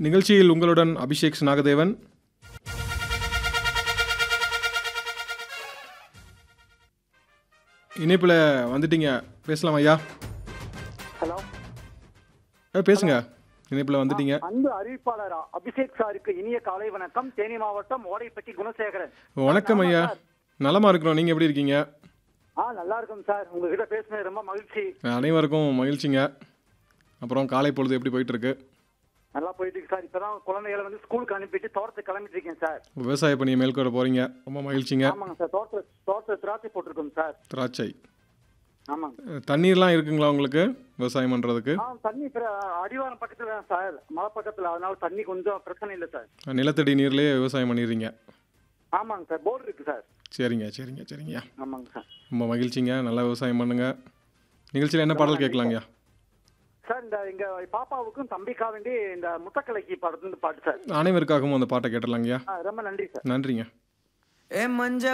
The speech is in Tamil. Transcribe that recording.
நிகழ்ச்சியில் உங்களுடன் அபிஷேக் நாகதேவன் இணைப்பில் வந்துட்டீங்க பேசலாம் ஐயா ஹலோ ஏ, பேசுங்க இணைப்பில் வந்துட்டீங்க அன்பு அறிவிப்பாளர் அபிஷேக் சாருக்கு இனிய காலை வணக்கம் தேனி மாவட்டம் ஓடைப்பட்டி குணசேகரன் வணக்கம் ஐயா நலமா இருக்கிறோம் நீங்கள் எப்படி இருக்கீங்க ஆ நல்லா இருக்கும் சார் உங்ககிட்ட பேசுனது ரொம்ப மகிழ்ச்சி அனைவருக்கும் மகிழ்ச்சிங்க அப்புறம் காலை பொழுது எப்படி போயிட்டு இருக்கு நல்லா போயிட்டு இருக்கு சார் இப்பதான் குழந்தைகளை வந்து ஸ்கூலுக்கு அனுப்பிட்டு தோட்டத்துக்கு கிளம்பிட்டு இருக்கேன் சார் விவசாய பணியை மேற்கொள்ள போறீங்க ரொம்ப மகிழ்ச்சிங்க ஆமாங்க சார் தோட்ட தோட்ட திராட்சை போட்டிருக்கோம் சார் திராட்சை ஆமாங்க அஹ், தண்ணீர்லாம் இருக்குங்களா உங்களுக்கு விவசாயம் பண்ணுறதுக்கு ஆ தண்ணி பிர- அடிவாரம் பக்கத்துல தான் சார் மலை பக்கத்துல அதனால தண்ணி கொஞ்சம் பிரச்சனை இல்லை சார் நிலத்தடி நீர்லேயே விவசாயம் பண்ணிடுறீங்க ஆமாங்க சார் போர்டு இருக்கு சார் சரிங்க சரிங்க சரிங்கய்யா ஆமாங்க சார் ரொம்ப மகிழ்ச்சிங்க நல்லா விவசாயம் பண்ணுங்க நிகழ்ச்சியில் என்ன பாடல் கேட்கலாங்கய்யா சார் இந்த எங்க பாப்பாவுக்கும் தம்பிக்கா வேண்டி இந்த முத்தக்கலைக்கு படத்துல பாட்டு சார் அனைவருக்காகவும் அந்த பாட்டை கேட்டலாங்கய்யா ஆ, ரொம்ப நன்றி சார் நன்றிங்க ஏ மஞ்ச